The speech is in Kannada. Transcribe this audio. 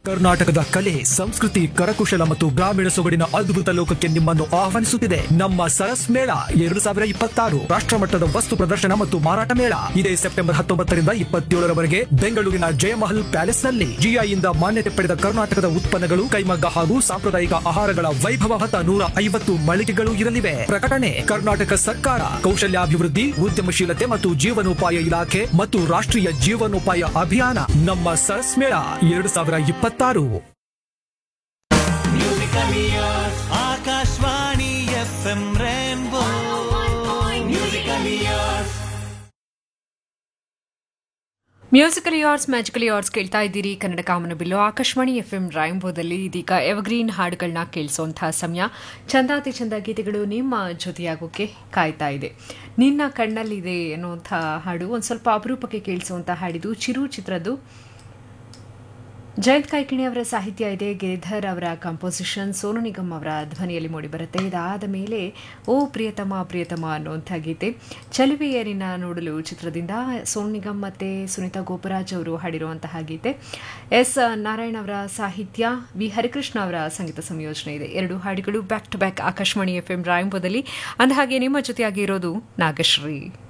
ಕರ್ನಾಟಕದ ಕಲೆ ಸಂಸ್ಕೃತಿ ಕರಕುಶಲ ಮತ್ತು ಗ್ರಾಮೀಣ ಸೊಗಡಿನ ಅದ್ಭುತ ಲೋಕಕ್ಕೆ ನಿಮ್ಮನ್ನು ಆಹ್ವಾನಿಸುತ್ತಿದೆ ನಮ್ಮ ಸರಸ್ ಮೇಳ ಎರಡು ಸಾವಿರ ಇಪ್ಪತ್ತಾರು ರಾಷ್ಟ್ರಮಟ್ಟದ ವಸ್ತು ಪ್ರದರ್ಶನ ಮತ್ತು ಮಾರಾಟ ಮೇಳ ಇದೇ ಸೆಪ್ಟೆಂಬರ್ ಹತ್ತೊಂಬತ್ತರಿಂದ ಇಪ್ಪತ್ತೇಳರವರೆಗೆ ಬೆಂಗಳೂರಿನ ಜಯಮಹಲ್ ಪ್ಯಾಲೇಸ್ ನಲ್ಲಿ ಜಿಐಯಿಂದ ಮಾನ್ಯತೆ ಪಡೆದ ಕರ್ನಾಟಕದ ಉತ್ಪನ್ನಗಳು ಕೈಮಗ್ಗ ಹಾಗೂ ಸಾಂಪ್ರದಾಯಿಕ ಆಹಾರಗಳ ವೈಭವ ಹೊತ್ತ ನೂರ ಐವತ್ತು ಮಳಿಗೆಗಳು ಇರಲಿವೆ ಪ್ರಕಟಣೆ ಕರ್ನಾಟಕ ಸರ್ಕಾರ ಕೌಶಲ್ಯಾಭಿವೃದ್ಧಿ ಉದ್ಯಮಶೀಲತೆ ಮತ್ತು ಜೀವನೋಪಾಯ ಇಲಾಖೆ ಮತ್ತು ರಾಷ್ಟ್ರೀಯ ಜೀವನೋಪಾಯ ಅಭಿಯಾನ ನಮ್ಮ ಸರಸ್ ಮೇಳ ಎರಡು ಸಾವಿರ ಇಪ್ಪತ್ತಾರು Akashvani F M rainbow musical years musical years magical years ಕೇಳ್ತಾ ಇದ್ದೀರಿ ಕನ್ನಡ ಕಾಮನ ಬಿಲ್ಲು ಆಕಾಶವಾಣಿ ಎಫ್ ಎಂ ರಾಯಂಬೋದಲ್ಲಿ ಇದೀಗ ಎವರ್ಗ್ರೀನ್ ಹಾಡುಗಳನ್ನ ಕೇಳಿಸುವಂತಹ ಸಮಯ ಚಂದಾತಿ ಚಂದ ಗೀತೆಗಳು ನಿಮ್ಮ ಜೊತೆಯಾಗೋಕೆ ಕಾಯ್ತಾ ಇದೆ ನಿನ್ನ ಕಣ್ಣಲ್ಲಿದೆ ಅನ್ನುವಂಥ ಹಾಡು ಒಂದು ಸ್ವಲ್ಪ ಅಪರೂಪಕ್ಕೆ ಕೇಳಿಸುವಂಥ ಹಾಡಿದು ಚಿರು ಚಿತ್ರದ್ದು ಜಯಂತ್ ಕಾಯ್ಕಿಣಿ ಅವರ ಸಾಹಿತ್ಯ ಇದೆ ಗಿರಿಧರ್ ಅವರ ಕಂಪೋಸಿಷನ್ ಸೋನು ನಿಗಮ್ ಅವರ ಧ್ವನಿಯಲ್ಲಿ ಮೂಡಿಬರುತ್ತೆ ಇದಾದ ಮೇಲೆ ಓ ಪ್ರಿಯತಮ ಪ್ರಿಯತಮ ಅನ್ನುವಂಥ ಗೀತೆ ಚಲುವೆಯರಿನ ನೋಡಲು ಚಿತ್ರದಿಂದ ಸೋನು ನಿಗಮ್ ಮತ್ತು ಸುನೀತಾ ಗೋಪರಾಜ್ ಅವರು ಹಾಡಿರುವಂತಹ ಗೀತೆ ಎಸ್ ನಾರಾಯಣ್ ಅವರ ಸಾಹಿತ್ಯ ವಿ ಹರಿಕೃಷ್ಣ ಅವರ ಸಂಗೀತ ಸಂಯೋಜನೆ ಇದೆ ಎರಡು ಹಾಡುಗಳು back to back Akashvani F M ರಾಯಂಬೋದಲ್ಲಿ ಅಂದಹಾಗೆ ನಿಮ್ಮ ಜೊತೆಯಾಗಿ ಇರೋದು ನಾಗಶ್ರೀ